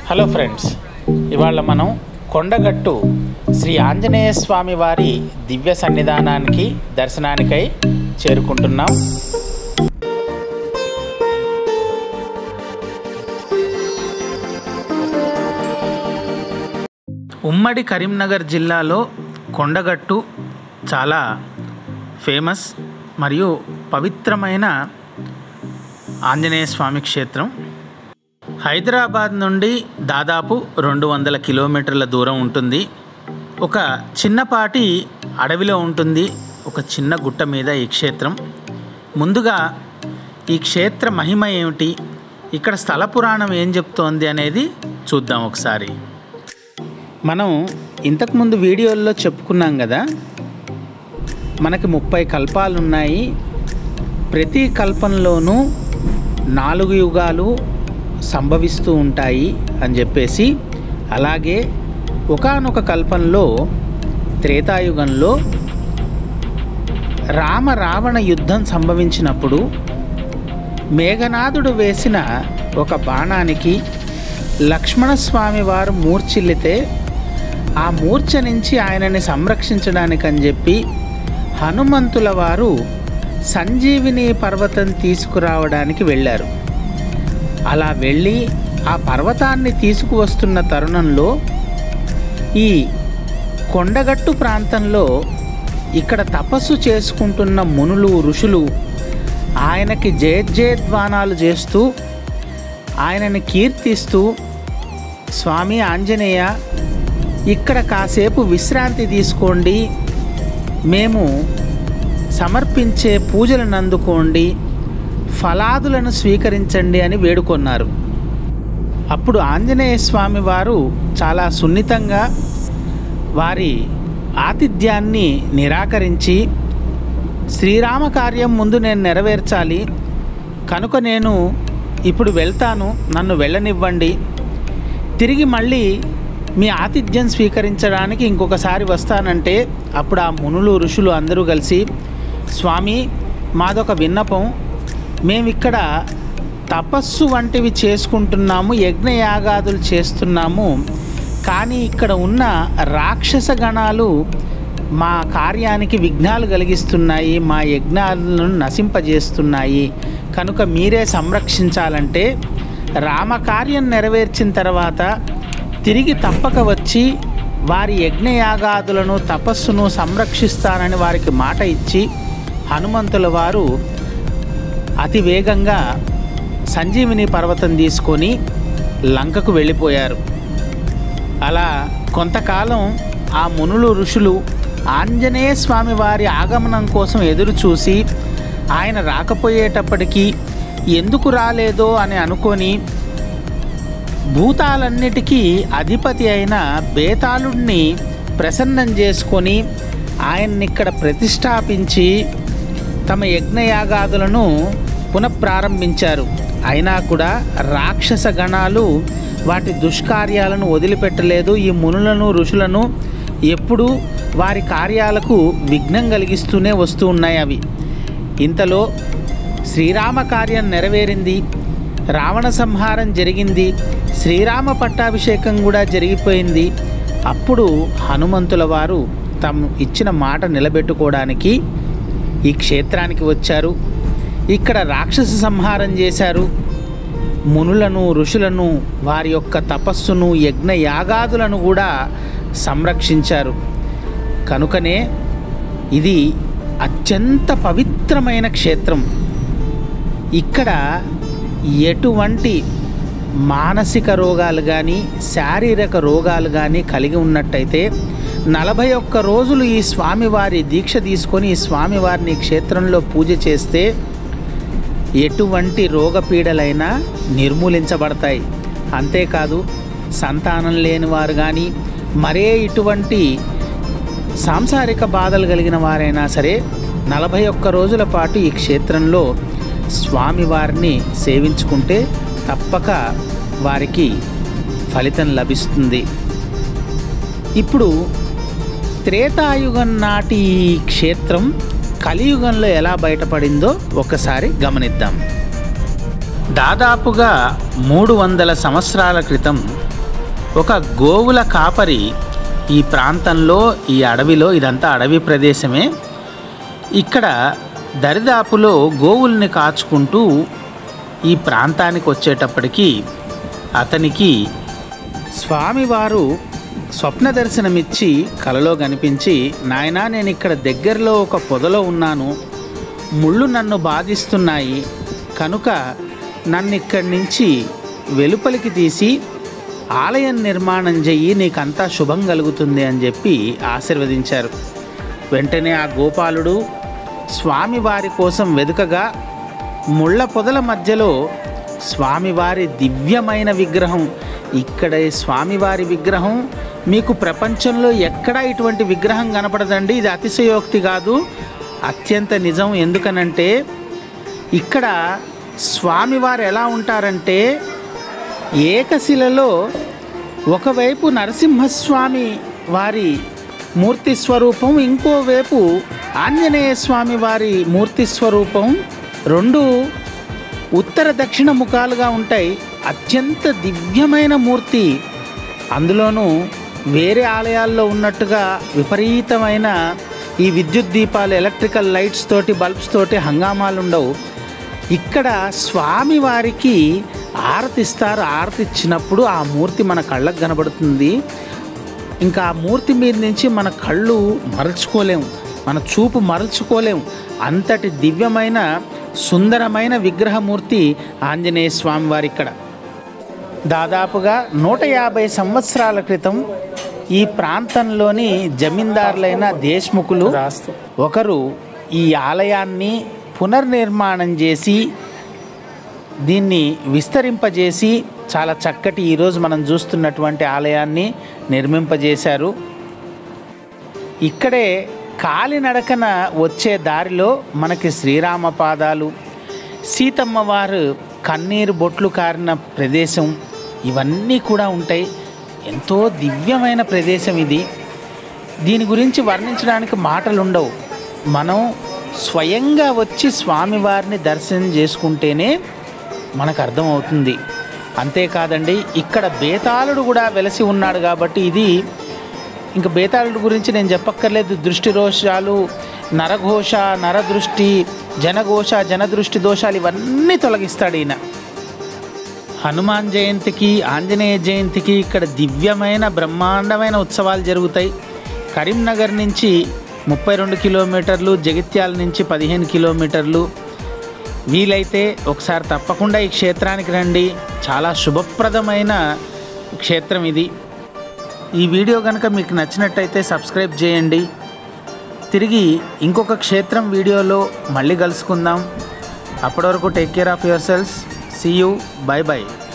hello friends ఇవాళ మనం కొండగట్టు శ్రీ ఆంజనేయ స్వామి వారి దివ్య సన్నిధానానికి దర్శనానికై చేరుకుంటున్నాం ఉమ్మడి కరీంనగర్ జిల్లాలో కొండగట్టు చాలా ఫేమస్ మరియు పవిత్రమైన ఆంజనేయ స్వామి క్షేత్రం హైదరాబాద్ నుండి దాదాపు రెండు వందల కిలోమీటర్ల దూరం ఉంటుంది ఒక చిన్నపాటి అడవిలో ఉంటుంది ఒక చిన్న గుట్ట మీద ఈ క్షేత్రం ముందుగా ఈ క్షేత్ర మహిమ ఏమిటి ఇక్కడ స్థల పురాణం ఏం చెప్తోంది అనేది చూద్దాం ఒకసారి మనం ఇంతకుముందు వీడియోల్లో చెప్పుకున్నాం కదా మనకి ముప్పై కల్పాలు ఉన్నాయి ప్రతి కల్పంలోనూ నాలుగు యుగాలు సంభవిస్తూ ఉంటాయి అని చెప్పేసి అలాగే ఒకానొక కల్పంలో త్రేతాయుగంలో రామ రావణ యుద్ధం సంభవించినప్పుడు మేఘనాథుడు వేసిన ఒక బాణానికి లక్ష్మణస్వామి వారు మూర్ఛిల్లితే ఆ మూర్ఛ నుంచి ఆయనని సంరక్షించడానికని చెప్పి హనుమంతుల వారు సంజీవిని పర్వతం తీసుకురావడానికి వెళ్ళారు అలా వెళ్ళి ఆ పర్వతాన్ని తీసుకువస్తున్న తరుణంలో ఈ కొండగట్టు ప్రాంతంలో ఇక్కడ తపస్సు చేసుకుంటున్న మునులు ఋషులు ఆయనకి జయజయధ్వానాలు చేస్తూ ఆయనని కీర్తిస్తూ స్వామి ఆంజనేయ ఇక్కడ కాసేపు విశ్రాంతి తీసుకోండి మేము సమర్పించే పూజలను అందుకోండి ఫలాదులను స్వీకరించండి అని వేడుకొన్నారు అప్పుడు ఆంజనేయ స్వామి వారు చాలా సున్నితంగా వారి ఆతిథ్యాన్ని నిరాకరించి శ్రీరామ కార్యం ముందు నేను నెరవేర్చాలి కనుక నేను ఇప్పుడు వెళ్తాను నన్ను వెళ్ళనివ్వండి తిరిగి మళ్ళీ మీ ఆతిథ్యం స్వీకరించడానికి ఇంకొకసారి వస్తానంటే అప్పుడు ఆ మునులు ఋషులు అందరూ కలిసి స్వామి మాదొక విన్నపం మేమిక్కడ తపస్సు వంటివి చేసుకుంటున్నాము యజ్ఞయాగాదులు చేస్తున్నాము కానీ ఇక్కడ ఉన్న రాక్షస గణాలు మా కార్యానికి విఘ్నాలు కలిగిస్తున్నాయి మా యజ్ఞాలను నశింపజేస్తున్నాయి కనుక మీరే సంరక్షించాలంటే రామకార్యం నెరవేర్చిన తర్వాత తిరిగి తప్పక వచ్చి వారి యజ్ఞయాగాదులను తపస్సును సంరక్షిస్తానని వారికి మాట ఇచ్చి హనుమంతుల వారు అతి వేగంగా సంజీవిని పర్వతం తీసుకొని లంకకు వెళ్ళిపోయారు అలా కొంతకాలం ఆ మునులు ఋషులు ఆంజనేయ స్వామి వారి ఆగమనం కోసం ఎదురు చూసి ఆయన రాకపోయేటప్పటికీ ఎందుకు రాలేదో అని అనుకొని భూతాలన్నిటికీ అధిపతి అయిన బేతాళుడిని ప్రసన్నం చేసుకొని ఆయన్ని ఇక్కడ ప్రతిష్టాపించి తమ యజ్ఞయాగాదులను పునఃప్రారంభించారు అయినా కూడా రాక్షస గణాలు వాటి దుష్కార్యాలను వదిలిపెట్టలేదు ఈ మునులను ఋషులను ఎప్పుడూ వారి కార్యాలకు విఘ్నం కలిగిస్తూనే వస్తూ ఉన్నాయి అవి ఇంతలో శ్రీరామ కార్యం నెరవేరింది రావణ సంహారం జరిగింది శ్రీరామ పట్టాభిషేకం కూడా జరిగిపోయింది అప్పుడు హనుమంతుల వారు తాము ఇచ్చిన మాట నిలబెట్టుకోవడానికి ఈ క్షేత్రానికి వచ్చారు ఇక్కడ రాక్షస సంహారం చేశారు మునులను ఋషులను వారి యొక్క తపస్సును యజ్ఞ యాగాదులను కూడా సంరక్షించారు కనుకనే ఇది అత్యంత పవిత్రమైన క్షేత్రం ఇక్కడ ఎటువంటి మానసిక రోగాలు కానీ శారీరక రోగాలు కానీ కలిగి ఉన్నట్టయితే నలభై ఒక్క రోజులు ఈ స్వామివారి దీక్ష తీసుకొని ఈ స్వామివారిని ఈ క్షేత్రంలో పూజ చేస్తే ఎటువంటి రోగపీడలైనా నిర్మూలించబడతాయి అంతేకాదు సంతానం లేని వారు కానీ మరే ఇటువంటి సాంసారిక బాధలు కలిగిన వారైనా సరే నలభై ఒక్క రోజుల పాటు ఈ క్షేత్రంలో స్వామివారిని సేవించుకుంటే తప్పక వారికి ఫలితం లభిస్తుంది ఇప్పుడు త్రేతాయుగం నాటి ఈ క్షేత్రం కలియుగంలో ఎలా బయటపడిందో ఒకసారి గమనిద్దాం దాదాపుగా మూడు వందల సంవత్సరాల క్రితం ఒక గోవుల కాపరి ఈ ప్రాంతంలో ఈ అడవిలో ఇదంతా అడవి ప్రదేశమే ఇక్కడ దరిదాపులో గోవుల్ని కాచుకుంటూ ఈ ప్రాంతానికి వచ్చేటప్పటికి అతనికి స్వామివారు స్వప్న దర్శనమిచ్చి కలలో కనిపించి నాయనా నేను ఇక్కడ దగ్గరలో ఒక పొదలో ఉన్నాను ముళ్ళు నన్ను బాధిస్తున్నాయి కనుక నన్ను ఇక్కడి నుంచి వెలుపలికి తీసి ఆలయం నిర్మాణం చెయ్యి నీకంతా శుభం కలుగుతుంది అని చెప్పి ఆశీర్వదించారు వెంటనే ఆ గోపాలుడు స్వామివారి కోసం వెనుకగా ముళ్ళ పొదల మధ్యలో స్వామివారి దివ్యమైన విగ్రహం ఇక్కడ ఈ స్వామివారి విగ్రహం మీకు ప్రపంచంలో ఎక్కడా ఇటువంటి విగ్రహం కనపడదండి ఇది అతిశయోక్తి కాదు అత్యంత నిజం ఎందుకనంటే ఇక్కడ స్వామివారు ఎలా ఉంటారంటే ఏకశిలలో ఒకవైపు నరసింహస్వామి వారి మూర్తి స్వరూపం ఇంకోవైపు ఆంజనేయ స్వామి వారి మూర్తి స్వరూపం రెండు ఉత్తర దక్షిణ ముఖాలుగా ఉంటాయి అత్యంత దివ్యమైన మూర్తి అందులోనూ వేరే ఆలయాల్లో ఉన్నట్టుగా విపరీతమైన ఈ విద్యుత్ దీపాలు ఎలక్ట్రికల్ లైట్స్ తోటి బల్బ్స్ తోటి హంగామాలు ఉండవు ఇక్కడ స్వామివారికి ఆరతిస్తారు ఆరతి ఇచ్చినప్పుడు ఆ మూర్తి మన కళ్ళకు కనబడుతుంది ఇంకా ఆ మూర్తి మీద నుంచి మన కళ్ళు మరల్చుకోలేము మన చూపు మరల్చుకోలేము అంతటి దివ్యమైన సుందరమైన విగ్రహమూర్తి ఆంజనేయ స్వామి వారి ఇక్కడ దాదాపుగా నూట యాభై సంవత్సరాల క్రితం ఈ ప్రాంతంలోని జమీందారులైన దేశ్ముఖులు ఒకరు ఈ ఆలయాన్ని పునర్నిర్మాణం చేసి దీన్ని విస్తరింపజేసి చాలా చక్కటి ఈరోజు మనం చూస్తున్నటువంటి ఆలయాన్ని నిర్మింపజేశారు ఇక్కడే కాలినడకన వచ్చే దారిలో మనకి శ్రీరామ పాదాలు సీతమ్మ వారు కన్నీరు బొట్లు కారిన ప్రదేశం ఇవన్నీ కూడా ఉంటాయి ఎంతో దివ్యమైన ప్రదేశం ఇది దీని గురించి వర్ణించడానికి మాటలు ఉండవు మనం స్వయంగా వచ్చి స్వామివారిని దర్శనం చేసుకుంటేనే మనకు అర్థమవుతుంది అంతేకాదండి ఇక్కడ బేతాళుడు కూడా వెలసి ఉన్నాడు కాబట్టి ఇది ఇంకా బేతాళుడు గురించి నేను చెప్పక్కర్లేదు దృష్టి దోషాలు నరఘోష నరదృష్టి జనఘోష జనదృష్టి దోషాలు ఇవన్నీ తొలగిస్తాడు ఈయన హనుమాన్ జయంతికి ఆంజనేయ జయంతికి ఇక్కడ దివ్యమైన బ్రహ్మాండమైన ఉత్సవాలు జరుగుతాయి కరీంనగర్ నుంచి ముప్పై రెండు కిలోమీటర్లు జగిత్యాల నుంచి పదిహేను కిలోమీటర్లు వీలైతే ఒకసారి తప్పకుండా ఈ క్షేత్రానికి రండి చాలా శుభప్రదమైన క్షేత్రం ఇది ఈ వీడియో కనుక మీకు నచ్చినట్టయితే సబ్స్క్రైబ్ చేయండి తిరిగి ఇంకొక క్షేత్రం వీడియోలో మళ్ళీ కలుసుకుందాం అప్పటి వరకు take care of your selves see you bye by